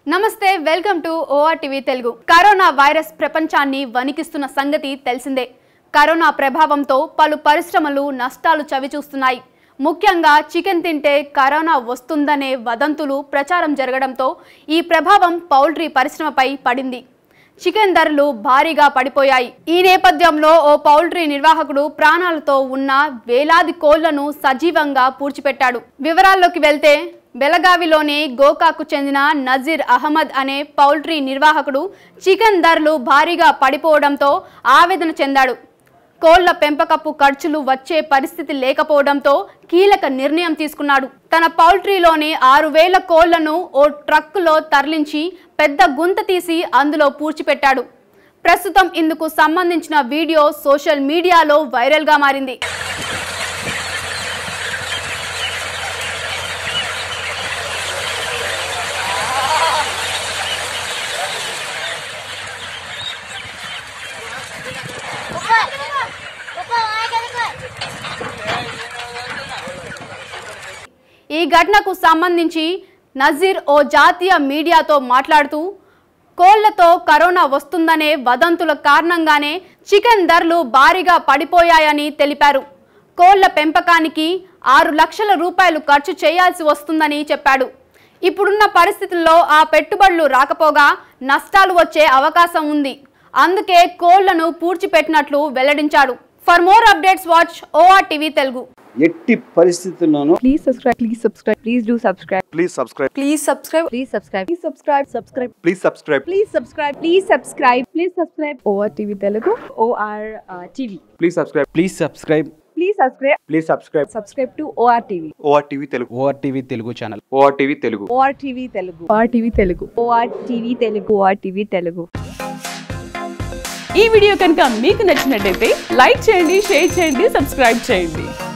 నమస్తే welcome to OR TV Telugu corona virus ప్రపంచాన్ని వణికిస్తున్న సంగతి తెలిసిందే కరోనా ప్రభావంతో పలు పరిశ్రమలు నష్టాలు చవిచూస్తున్నాయి ముఖ్యంగా చికెన్ తింటే కరోనా వస్తుందనే వదంతులు ప్రచారం జరగడంతో ఈ ప్రభావం పౌల్ట్రీ పరిశ్రమపై పడింది చికెన్ ధరలు భారీగా పడిపోయాయి ఈ నేపథ్యంలో ఓ పౌల్ట్రీ నిర్వాహకుడు ప్రాణాలతో ఉన్న వేలాది కోళ్లను సజీవంగా పూడ్చిపెట్టాడు వివరాల్లోకి వెళ్తే బెలగావిలోని గోకాకు చెందిన నజీర్ అహ్మద్ అనే పౌల్ట్రీ నిర్వాహకుడు చికెన్ ధరలు భారీగా పడిపోవడంతో ఆవేదన చెందాడు కోళ్ల పెంపకపు ఖర్చులు వచ్చే పరిస్థితి లేకపోవడంతో కీలక నిర్ణయం తీసుకున్నాడు తన పౌల్ట్రీలోని ఆరు వేల కోళ్లను ఓ ట్రక్కులో తరలించి పెద్ద గుంత తీసి అందులో పూడ్చిపెట్టాడు ప్రస్తుతం ఇందుకు సంబంధించిన వీడియో సోషల్ మీడియాలో వైరల్గా మారింది ఈ ఘటనకు సంబంధించి నజీర్ ఓ జాతీయ మీడియాతో మాట్లాడుతూ కోళ్లతో కరోనా వస్తుందనే వదంతుల కారణంగానే చికెన్ ధరలు భారీగా పడిపోయాయని తెలిపారు కోళ్ల పెంపకానికి ఆరు లక్షల రూపాయలు ఖర్చు చేయాల్సి వస్తుందని చెప్పాడు ఇప్పుడున్న పరిస్థితుల్లో ఆ పెట్టుబడులు రాకపోగా నష్టాలు వచ్చే అవకాశం ఉంది అందుకే కోళ్లను పూడ్చిపెట్టినట్లు వెల్లడించాడు for more updates watch OR TV Telugu ఎట్టి పరిస్థితుల్లోనూ Please subscribe. Please subscribe. Please do subscribe. Please subscribe. Please subscribe. Please subscribe. Please subscribe. Subscribe. Please subscribe. Please subscribe. Please subscribe. Please subscribe. OR TV Telugu. OR uh, TV. Please subscribe. Please subscribe Please subscribe. Please subscribe. Subscribe to OR TV. OR TV Telugu. OR TV Telugu channel OR TV Telugu. OR TV Telugu. OR TV Telugu. OR TV Telugu. OR TV Telugu. ఈ video కనుక మీకు నచ్చినట్టయితే like చేయండి share చేయండి subscribe చేయండి